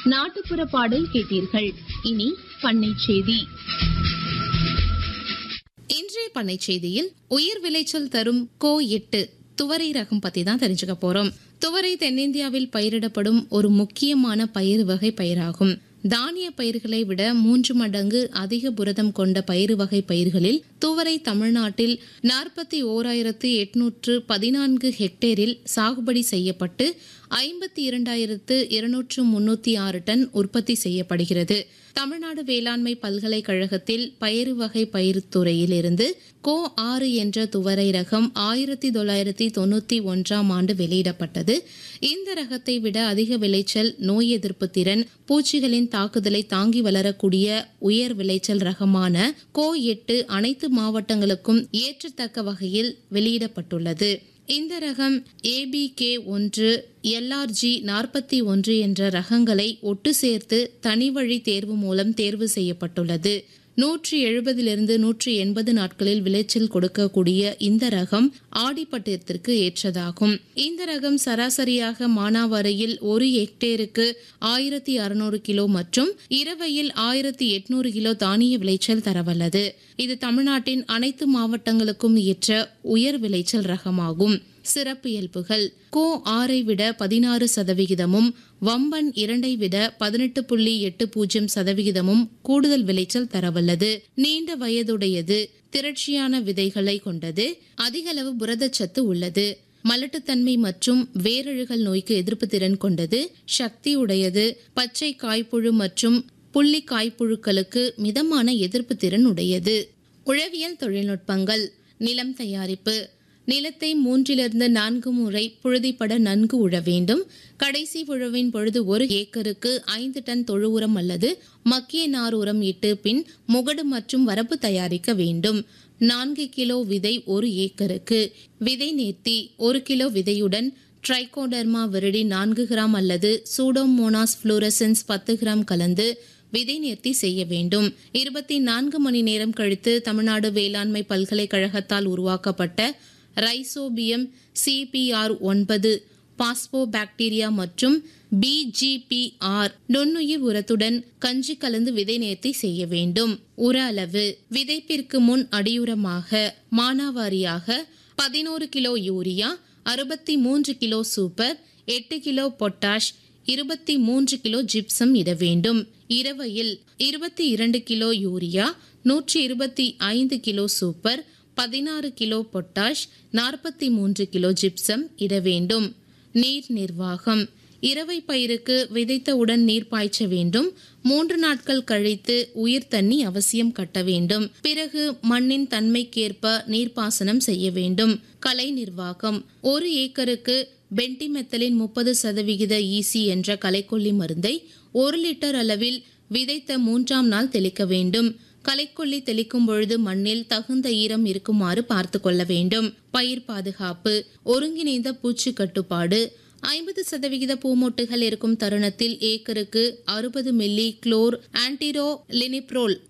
நாட்டுப்புற பாடல் கேட்டீர்கள் இனி பண்ணை செய்தி இன்றைய பண்ணை செய்தியில் உயிர் விளைச்சல் தரும் கோ எட்டு துவரை ரகம் பத்தி தான் தெரிஞ்சுக்க போறோம் துவரை தென்னிந்தியாவில் பயிரிடப்படும் ஒரு முக்கியமான பயிர் வகை பயிராகும் தானிய பயிர்களை விட மூன்று மடங்கு அதிக புரதம் கொண்ட பயிர் வகை பயிர்களில் துவரை தமிழ்நாட்டில் நாற்பத்தி ஓராயிரத்து எட்நூற்று பதினான்கு ஹெக்டேரில் சாகுபடி செய்யப்பட்டு ஐம்பத்தி இரண்டாயிரத்து இருநூற்று முன்னூத்தி ஆறு டன் உற்பத்தி செய்யப்படுகிறது தமிழ்நாடு வேளாண்மை பல்கலைக்கழகத்தில் பயிறு வகை பயிர் துறையில் இருந்து கோ ஆறு என்ற துவரை ரகம் ஆயிரத்தி தொள்ளாயிரத்தி தொண்ணூத்தி ஒன்றாம் ஆண்டு வெளியிடப்பட்டது இந்த ரகத்தை விட அதிக விளைச்சல் நோய் எதிர்ப்பு திறன் பூச்சிகளின் தாக்குதலை தாங்கி வளரக்கூடிய உயர் விளைச்சல் ரகமான கோ எட்டு அனைத்து மாவட்டங்களுக்கும் ஏற்றத்தக்க வகையில் வெளியிடப்பட்டுள்ளது இந்த ரகம் ஏபிகே ஒன்று எல்ஆர்ஜி நாற்பத்தி ஒன்று என்ற ரகங்களை ஒட்டு சேர்த்து தனிவழி தேர்வு மூலம் தேர்வு செய்யப்பட்டுள்ளது நூற்றி எழுபதிலிருந்து நூற்றி எண்பது நாட்களில் விளைச்சல் கொடுக்கக்கூடிய இந்த ரகம் ஆடிப்பட்டத்திற்கு ஏற்றதாகும் இந்த ரகம் சராசரியாக மானாவாரியில் ஒரு ஹெக்டேருக்கு ஆயிரத்தி அறுநூறு கிலோ மற்றும் இரவையில் ஆயிரத்தி எட்நூறு கிலோ தானிய விளைச்சல் தரவல்லது இது தமிழ்நாட்டின் அனைத்து மாவட்டங்களுக்கும் ஏற்ற உயர் விளைச்சல் ரகமாகும் சிறப்பு இயல்புகள் கோ ஆறை விட பதினாறு சதவிகிதமும் வம்பன் இரண்டை விட பதினெட்டு புள்ளி எட்டு பூஜ்ஜியம் சதவிகிதமும் கூடுதல் விளைச்சல் தரவல்லது நீண்ட வயதுடையது திரட்சியான விதைகளை கொண்டது அதிகளவு புரதச்சத்து உள்ளது மலட்டுத்தன்மை மற்றும் வேரழுகல் நோய்க்கு எதிர்ப்பு திறன் கொண்டது சக்தி உடையது பச்சை காய்ப்புழு மற்றும் புள்ளி காய்ப்புழுக்களுக்கு மிதமான எதிர்ப்பு திறன் உடையது உழவியல் தொழில்நுட்பங்கள் நிலம் தயாரிப்பு நிலத்தை மூன்றிலிருந்து நான்கு முறை புழுதிப்பட நன்கு உழ வேண்டும் கடைசி உழவின் பொழுது ஒரு ஏக்கருக்கு ஐந்து டன் தொழு உரம் அல்லது மக்கிய நார் உரம் இட்டு பின் முகடு மற்றும் வரப்பு தயாரிக்க வேண்டும் நான்கு கிலோ விதை ஒரு ஏக்கருக்கு விதை நேர்த்தி ஒரு கிலோ விதையுடன் ட்ரைகோடர்மா விரிடி நான்கு கிராம் அல்லது சூடோமோனாஸ் புளூரசன்ஸ் பத்து கிராம் கலந்து விதை நேர்த்தி செய்ய வேண்டும் இருபத்தி நான்கு மணி நேரம் கழித்து தமிழ்நாடு வேளாண்மை பல்கலைக்கழகத்தால் உருவாக்கப்பட்ட ரைசோபியம் சிபிஆர் ஒன்பது பாஸ்போ பாக்டீரியா மற்றும் பிஜிபிஆர் நுண்ணுயிர் உரத்துடன் கஞ்சி கலந்து விதை நேர்த்தி செய்ய வேண்டும் உர அளவு விதைப்பிற்கு முன் அடியுரமாக மானாவாரியாக பதினோரு கிலோ யூரியா அறுபத்தி மூன்று கிலோ சூப்பர் எட்டு கிலோ பொட்டாஷ் இருபத்தி மூன்று கிலோ ஜிப்சம் இட வேண்டும் இரவையில் இருபத்தி இரண்டு கிலோ யூரியா நூற்றி இருபத்தி ஐந்து கிலோ சூப்பர் பதினாறு கிலோ பொட்டாஷ் நாற்பத்தி மூன்று கிலோ ஜிப்சம் இட வேண்டும் நீர் நிர்வாகம் இரவை பயிருக்கு விதைத்தவுடன் நீர் பாய்ச்ச வேண்டும் மூன்று நாட்கள் கழித்து உயிர் தண்ணி அவசியம் கட்ட வேண்டும் பிறகு மண்ணின் தன்மைக்கேற்ப நீர்ப்பாசனம் செய்ய வேண்டும் கலை நிர்வாகம் ஒரு ஏக்கருக்கு பென்டிமெத்தலின் முப்பது சதவிகித ஈசி என்ற களைக்கொல்லி மருந்தை ஒரு லிட்டர் அளவில் விதைத்த மூன்றாம் நாள் தெளிக்க வேண்டும் களைக்கொல்லி தெளிக்கும் பொழுது மண்ணில் தகுந்த ஈரம் இருக்குமாறு பார்த்து கொள்ள வேண்டும் பயிர் பாதுகாப்பு ஒருங்கிணைந்த பூச்சி கட்டுப்பாடு ஐம்பது சதவிகித பூமொட்டுகள் இருக்கும் தருணத்தில் ஏக்கருக்கு அறுபது மில்லி குளோர் ஆன்டிரோ லினிப்ரோல்